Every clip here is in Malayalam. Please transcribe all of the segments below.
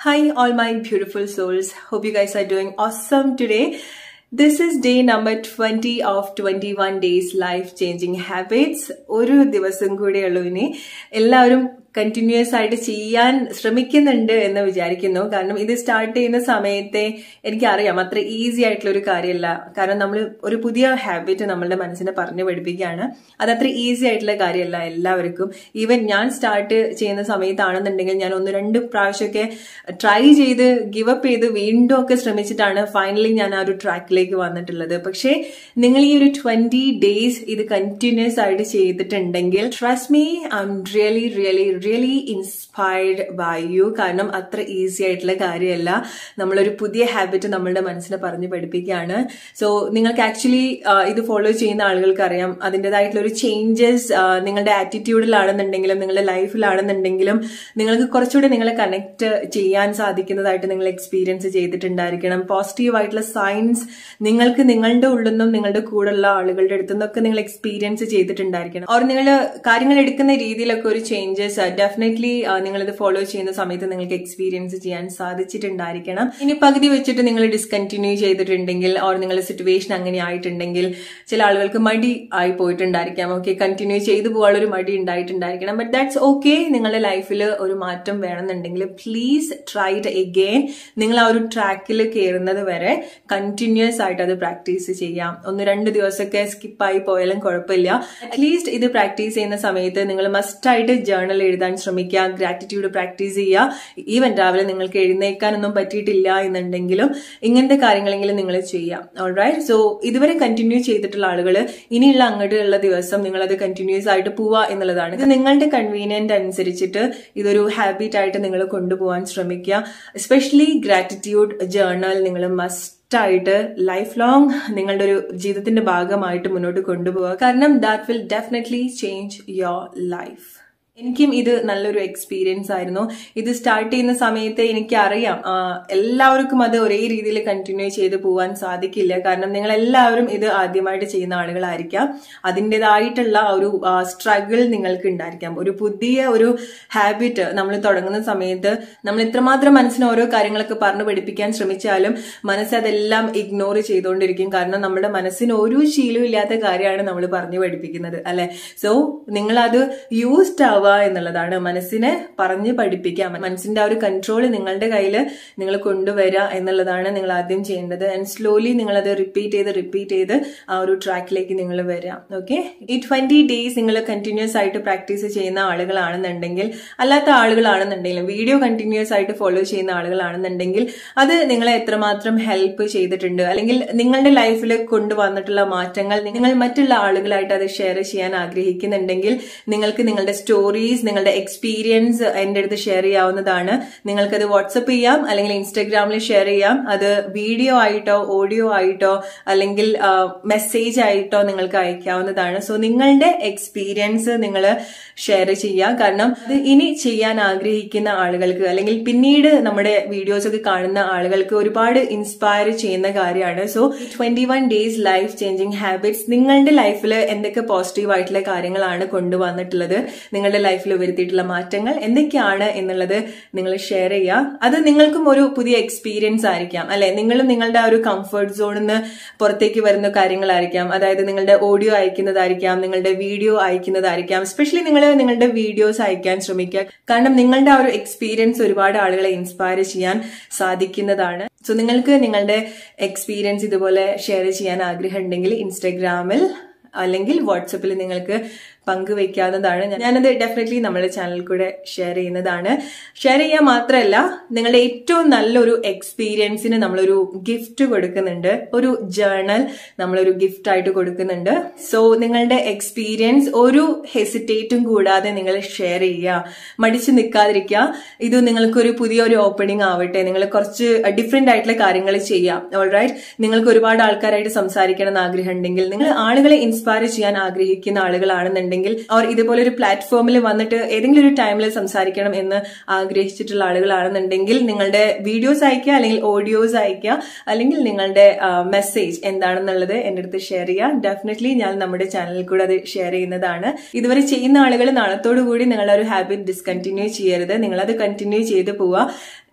Hi, all my beautiful souls. Hope you guys are doing awesome today. This is day number 20 of 21 days life changing habits. ഒരു ദിവസം കൂടെയുള്ളൂ ഇനി എല്ലാവരും കണ്ടിന്യൂസ് ആയിട്ട് ചെയ്യാൻ ശ്രമിക്കുന്നുണ്ട് എന്ന് വിചാരിക്കുന്നു കാരണം ഇത് സ്റ്റാർട്ട് ചെയ്യുന്ന സമയത്തെ എനിക്കറിയാം അത്ര ഈസി ആയിട്ടുള്ള ഒരു കാര്യമല്ല കാരണം നമ്മൾ ഒരു പുതിയ ഹാബിറ്റ് നമ്മളുടെ മനസ്സിനെ പറഞ്ഞു പഠിപ്പിക്കുകയാണ് അത് അത്ര ഈസി ആയിട്ടുള്ള കാര്യമല്ല എല്ലാവർക്കും ഈവൻ ഞാൻ സ്റ്റാർട്ട് ചെയ്യുന്ന സമയത്താണെന്നുണ്ടെങ്കിൽ ഞാൻ ഒന്ന് രണ്ട് പ്രാവശ്യമൊക്കെ ട്രൈ ചെയ്ത് ഗിവ് അപ്പ് ചെയ്ത് വീണ്ടും ഒക്കെ ശ്രമിച്ചിട്ടാണ് ഫൈനലി ഞാൻ ആ ഒരു ട്രാക്കിലേക്ക് വന്നിട്ടുള്ളത് പക്ഷേ നിങ്ങൾ ഈ ഒരു ട്വന്റി ഡേയ്സ് ഇത് കണ്ടിന്യൂസ് ആയിട്ട് ചെയ്തിട്ടുണ്ടെങ്കിൽ trust me I'm really really really inspired by you കാരണം അത്ര ഈസി ആയിട്ടുള്ള കാര്യമല്ല നമ്മളൊരു പുതിയ ഹാബിറ്റ് നമ്മളുടെ മനസ്സിനെ പറഞ്ഞ് പഠിപ്പിക്കുകയാണ് സോ നിങ്ങൾക്ക് ആക്ച്വലി ഇത് ഫോളോ ചെയ്യുന്ന ആളുകൾക്ക് അറിയാം അതിൻ്റെതായിട്ടുള്ള ഒരു ചേഞ്ചസ് നിങ്ങളുടെ ആറ്റിറ്റ്യൂഡിലാണെന്നുണ്ടെങ്കിലും നിങ്ങളുടെ ലൈഫിലാണെന്നുണ്ടെങ്കിലും നിങ്ങൾക്ക് കുറച്ചുകൂടി നിങ്ങളെ കണക്ട് ചെയ്യാൻ സാധിക്കുന്നതായിട്ട് നിങ്ങൾ എക്സ്പീരിയൻസ് ചെയ്തിട്ടുണ്ടായിരിക്കണം പോസിറ്റീവ് ആയിട്ടുള്ള സയൻസ് നിങ്ങൾക്ക് നിങ്ങളുടെ ഉള്ളിൽ നിന്നും നിങ്ങളുടെ കൂടെയുള്ള ആളുകളുടെ അടുത്തു നിന്നൊക്കെ നിങ്ങൾ എക്സ്പീരിയൻസ് ചെയ്തിട്ടുണ്ടായിരിക്കണം ഓർ നിങ്ങൾ കാര്യങ്ങൾ എടുക്കുന്ന രീതിയിലൊക്കെ ഒരു ചേഞ്ചസ് ഡെഫിനറ്റ്ലി നിങ്ങൾ ഇത് ഫോളോ ചെയ്യുന്ന സമയത്ത് നിങ്ങൾക്ക് എക്സ്പീരിയൻസ് ചെയ്യാൻ സാധിച്ചിട്ടുണ്ടായിരിക്കണം ഇനി പകുതി വെച്ചിട്ട് നിങ്ങൾ ഡിസ്കണ്ടിന്യൂ ചെയ്തിട്ടുണ്ടെങ്കിൽ ഓർ നിങ്ങളുടെ സിറ്റുവേഷൻ അങ്ങനെ ആയിട്ടുണ്ടെങ്കിൽ ചില ആളുകൾക്ക് മടി ആയി പോയിട്ടുണ്ടായിരിക്കാം ഓക്കെ കണ്ടിന്യൂ ചെയ്തു പോകാനുള്ള ഒരു മടി ഉണ്ടായിട്ടുണ്ടായിരിക്കണം ബട്ട് ദാറ്റ്സ് ഓക്കെ നിങ്ങളുടെ ലൈഫിൽ ഒരു മാറ്റം വേണമെന്നുണ്ടെങ്കിൽ പ്ലീസ് ട്രൈ ഇറ്റ് എഗെയിൻ നിങ്ങൾ ആ ഒരു ട്രാക്കിൽ കയറുന്നത് വരെ കണ്ടിന്യൂസ് ആയിട്ട് അത് പ്രാക്ടീസ് ചെയ്യാം ഒന്ന് രണ്ട് ദിവസമൊക്കെ സ്കിപ്പായി പോയാലും കുഴപ്പമില്ല അറ്റ്ലീസ്റ്റ് ഇത് പ്രാക്ടീസ് ചെയ്യുന്ന സമയത്ത് നിങ്ങൾ മസ്റ്റായിട്ട് ജേർണൽ എഴുതാൻ ശ്രമിക്കുക ഗ്രാറ്റിറ്റ്യൂഡ് പ്രാക്ടീസ് ചെയ്യുക ഈവൻ രാവിലെ നിങ്ങൾക്ക് എഴുന്നേക്കാനൊന്നും പറ്റിയിട്ടില്ല എന്നുണ്ടെങ്കിലും ഇങ്ങനത്തെ കാര്യങ്ങളെങ്കിലും നിങ്ങൾ ചെയ്യാം ഓൾറൈറ്റ് സോ ഇതുവരെ കണ്ടിന്യൂ ചെയ്തിട്ടുള്ള ആളുകൾ ഇനിയുള്ള അങ്ങോട്ടുള്ള ദിവസം നിങ്ങൾ അത് കണ്ടിന്യൂസ് ആയിട്ട് പോവുക എന്നുള്ളതാണ് ഇത് നിങ്ങളുടെ കൺവീനിയന്റ് അനുസരിച്ചിട്ട് ഇതൊരു ഹാബിറ്റ് ആയിട്ട് നിങ്ങൾ കൊണ്ടുപോകാൻ ശ്രമിക്കുക എസ്പെഷ്യലി ഗ്രാറ്റിറ്റ്യൂഡ് ജേർണൽ നിങ്ങൾ മസ്റ്റ് ആയിട്ട് ലൈഫ് ലോങ് നിങ്ങളുടെ ഒരു ജീവിതത്തിന്റെ ഭാഗമായിട്ട് മുന്നോട്ട് കൊണ്ടുപോകുക കാരണം that will definitely change your life എനിക്കും ഇത് നല്ലൊരു എക്സ്പീരിയൻസ് ആയിരുന്നു ഇത് സ്റ്റാർട്ട് ചെയ്യുന്ന സമയത്ത് എനിക്കറിയാം എല്ലാവർക്കും അത് ഒരേ രീതിയിൽ കണ്ടിന്യൂ ചെയ്ത് പോകാൻ സാധിക്കില്ല കാരണം നിങ്ങൾ എല്ലാവരും ഇത് ആദ്യമായിട്ട് ചെയ്യുന്ന ആളുകളായിരിക്കാം അതിൻ്റെതായിട്ടുള്ള ഒരു സ്ട്രഗിൾ നിങ്ങൾക്ക് ഉണ്ടായിരിക്കാം ഒരു പുതിയ ഒരു ഹാബിറ്റ് നമ്മൾ തുടങ്ങുന്ന സമയത്ത് നമ്മൾ ഇത്രമാത്രം മനസ്സിന് ഓരോ കാര്യങ്ങളൊക്കെ പറഞ്ഞു പഠിപ്പിക്കാൻ ശ്രമിച്ചാലും മനസ്സ് അതെല്ലാം ഇഗ്നോർ ചെയ്തുകൊണ്ടിരിക്കും കാരണം നമ്മുടെ മനസ്സിന് ഒരു ശീലവും ഇല്ലാത്ത കാര്യമാണ് നമ്മൾ പറഞ്ഞു പഠിപ്പിക്കുന്നത് അല്ലെ സോ നിങ്ങൾ അത് യൂസ്ഡ് ആവുക എന്നുള്ളതാണ് മനസ്സിനെ പറഞ്ഞ് പഠിപ്പിക്കാം മനസ്സിന്റെ ആ ഒരു കൺട്രോൾ നിങ്ങളുടെ കയ്യിൽ നിങ്ങൾ കൊണ്ടുവരിക എന്നുള്ളതാണ് നിങ്ങൾ ആദ്യം ചെയ്യേണ്ടത് ആൻഡ് സ്ലോലി നിങ്ങൾ അത് റിപ്പീറ്റ് ചെയ്ത് റിപ്പീറ്റ് ചെയ്ത് ആ ഒരു ട്രാക്കിലേക്ക് നിങ്ങൾ വരിക ഓക്കെ ഈ ട്വന്റി ഡേയ്സ് നിങ്ങൾ കണ്ടിന്യൂസ് ആയിട്ട് പ്രാക്ടീസ് ചെയ്യുന്ന ആളുകളാണെന്നുണ്ടെങ്കിൽ അല്ലാത്ത ആളുകളാണെന്നുണ്ടെങ്കിലും വീഡിയോ കണ്ടിന്യൂസ് ആയിട്ട് ഫോളോ ചെയ്യുന്ന ആളുകളാണെന്നുണ്ടെങ്കിൽ അത് നിങ്ങളെ എത്രമാത്രം ഹെൽപ്പ് ചെയ്തിട്ടുണ്ട് അല്ലെങ്കിൽ നിങ്ങളുടെ ലൈഫിൽ കൊണ്ടുവന്നിട്ടുള്ള മാറ്റങ്ങൾ നിങ്ങൾ മറ്റുള്ള ആളുകളായിട്ട് അത് ഷെയർ ചെയ്യാൻ ആഗ്രഹിക്കുന്നുണ്ടെങ്കിൽ നിങ്ങൾക്ക് നിങ്ങളുടെ സ്റ്റോറീസ് നിങ്ങളുടെ എക്സ്പീരിയൻസ് എൻ്റെ അടുത്ത് ഷെയർ ചെയ്യാവുന്നതാണ് നിങ്ങൾക്കത് വാട്സപ്പ് ചെയ്യാം അല്ലെങ്കിൽ ഇൻസ്റ്റഗ്രാമിൽ ഷെയർ ചെയ്യാം അത് വീഡിയോ ആയിട്ടോ ഓഡിയോ ആയിട്ടോ അല്ലെങ്കിൽ മെസ്സേജ് ആയിട്ടോ നിങ്ങൾക്ക് അയക്കാവുന്നതാണ് സോ നിങ്ങളുടെ എക്സ്പീരിയൻസ് നിങ്ങൾ ഷെയർ ചെയ്യാം കാരണം അത് ഇനി ചെയ്യാൻ ആഗ്രഹിക്കുന്ന ആളുകൾക്ക് അല്ലെങ്കിൽ പിന്നീട് നമ്മുടെ വീഡിയോസ് ഒക്കെ കാണുന്ന ആളുകൾക്ക് ഒരുപാട് ഇൻസ്പയർ ചെയ്യുന്ന കാര്യമാണ് so twenty one days life changing habits നിങ്ങളുടെ ലൈഫിൽ എന്തൊക്കെ പോസിറ്റീവ് ആയിട്ടുള്ള കാര്യങ്ങളാണ് കൊണ്ടുവന്നിട്ടുള്ളത് നിങ്ങളുടെ ലൈഫിൽ വരുത്തിയിട്ടുള്ള മാറ്റങ്ങൾ എന്തൊക്കെയാണ് എന്നുള്ളത് നിങ്ങൾ ഷെയർ ചെയ്യുക അത് നിങ്ങൾക്കും ഒരു പുതിയ എക്സ്പീരിയൻസ് ആയിരിക്കാം അല്ലെ നിങ്ങളും നിങ്ങളുടെ ആ ഒരു കംഫർട്ട് സോണിൽ നിന്ന് പുറത്തേക്ക് വരുന്ന കാര്യങ്ങളായിരിക്കാം അതായത് നിങ്ങളുടെ ഓഡിയോ അയക്കുന്നതായിരിക്കാം നിങ്ങളുടെ വീഡിയോ അയക്കുന്നതായിരിക്കാം എസ്പെഷ്യലി നിങ്ങൾ നിങ്ങളുടെ വീഡിയോസ് അയക്കാൻ ശ്രമിക്കുക കാരണം നിങ്ങളുടെ ആ ഒരു എക്സ്പീരിയൻസ് ഒരുപാട് ആളുകളെ ഇൻസ്പയർ ചെയ്യാൻ സാധിക്കുന്നതാണ് സോ നിങ്ങൾക്ക് നിങ്ങളുടെ എക്സ്പീരിയൻസ് ഇതുപോലെ ഷെയർ ചെയ്യാൻ ആഗ്രഹം ഉണ്ടെങ്കിൽ ഇൻസ്റ്റഗ്രാമിൽ അല്ലെങ്കിൽ വാട്സപ്പിൽ നിങ്ങൾക്ക് പങ്കുവെക്കാവുന്നതാണ് ഞാനത് ഡെഫിനറ്റ്ലി നമ്മുടെ ചാനലിൽ കൂടെ ഷെയർ ചെയ്യുന്നതാണ് ഷെയർ ചെയ്യാൻ മാത്രമല്ല നിങ്ങളുടെ ഏറ്റവും നല്ലൊരു എക്സ്പീരിയൻസിന് നമ്മളൊരു ഗിഫ്റ്റ് കൊടുക്കുന്നുണ്ട് ഒരു ജേർണൽ നമ്മളൊരു ഗിഫ്റ്റ് ആയിട്ട് കൊടുക്കുന്നുണ്ട് സോ നിങ്ങളുടെ എക്സ്പീരിയൻസ് ഒരു ഹെസിറ്റേറ്റും കൂടാതെ നിങ്ങൾ ഷെയർ ചെയ്യുക മടിച്ചു നിൽക്കാതിരിക്കുക ഇത് നിങ്ങൾക്കൊരു പുതിയൊരു ഓപ്പണിംഗ് ആവട്ടെ നിങ്ങൾ കുറച്ച് ഡിഫറെന്റ് ആയിട്ടുള്ള കാര്യങ്ങൾ ചെയ്യാം ഓൾറൈറ്റ് നിങ്ങൾക്ക് ഒരുപാട് ആൾക്കാരായിട്ട് സംസാരിക്കണം എന്ന് ആഗ്രഹം ഉണ്ടെങ്കിൽ നിങ്ങൾ ആളുകളെ ഇൻസ്പയർ ചെയ്യാൻ ആഗ്രഹിക്കുന്ന ആളുകളാണെന്നുണ്ടെങ്കിൽ ഉണ്ടെങ്കിൽ അവർ ഇതുപോലെ ഒരു പ്ലാറ്റ്ഫോമിൽ വന്നിട്ട് ഏതെങ്കിലും ഒരു ടൈമിൽ സംസാരിക്കണം എന്ന് ആഗ്രഹിച്ചിട്ടുള്ള ആളുകളാണെന്നുണ്ടെങ്കിൽ നിങ്ങളുടെ വീഡിയോസ് അയക്കുക അല്ലെങ്കിൽ ഓഡിയോസ് അയക്കുക അല്ലെങ്കിൽ നിങ്ങളുടെ മെസ്സേജ് എന്താണെന്നുള്ളത് എൻ്റെ അടുത്ത് ഷെയർ ചെയ്യുക ഡെഫിനറ്റ്ലി ഞാൻ നമ്മുടെ ചാനലിൽ കൂടെ അത് ഷെയർ ചെയ്യുന്നതാണ് ഇതുവരെ ചെയ്യുന്ന ആളുകൾ നാളത്തോടു കൂടി നിങ്ങളുടെ ഒരു ഹാബിറ്റ് ഡിസ്കണ്ടിന്യൂ ചെയ്യരുത് നിങ്ങളത് കണ്ടിന്യൂ ചെയ്ത് പോവുക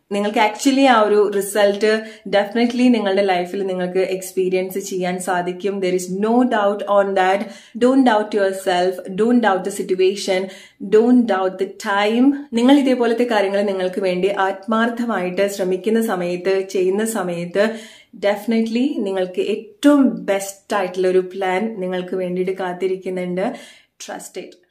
നിങ്ങൾക്ക് ആക്ച്വലി ആ ഒരു റിസൾട്ട് ഡെഫിനറ്റ്ലി നിങ്ങളുടെ ലൈഫിൽ നിങ്ങൾക്ക് എക്സ്പീരിയൻസ് ചെയ്യാൻ സാധിക്കും there is no doubt on that don't doubt yourself don't doubt the situation don't doubt the time നിങ്ങൾ ഇതേപോലത്തെ കാര്യങ്ങൾ നിങ്ങൾക്ക് വേണ്ടി ആത്മാർത്ഥമായിട്ട് ശ്രമിക്കുന്ന സമയത്ത് ചെയ്യുന്ന സമയത്ത് ഡെഫിനറ്റ്ലി നിങ്ങൾക്ക് ഏറ്റവും ബെസ്റ്റ് ആയിട്ടുള്ള ഒരു പ്ലാൻ നിങ്ങൾക്ക് വേണ്ടിയിട്ട് കാത്തിരിക്കുന്നുണ്ട് ട്രസ്റ്റ് ഇറ്റ്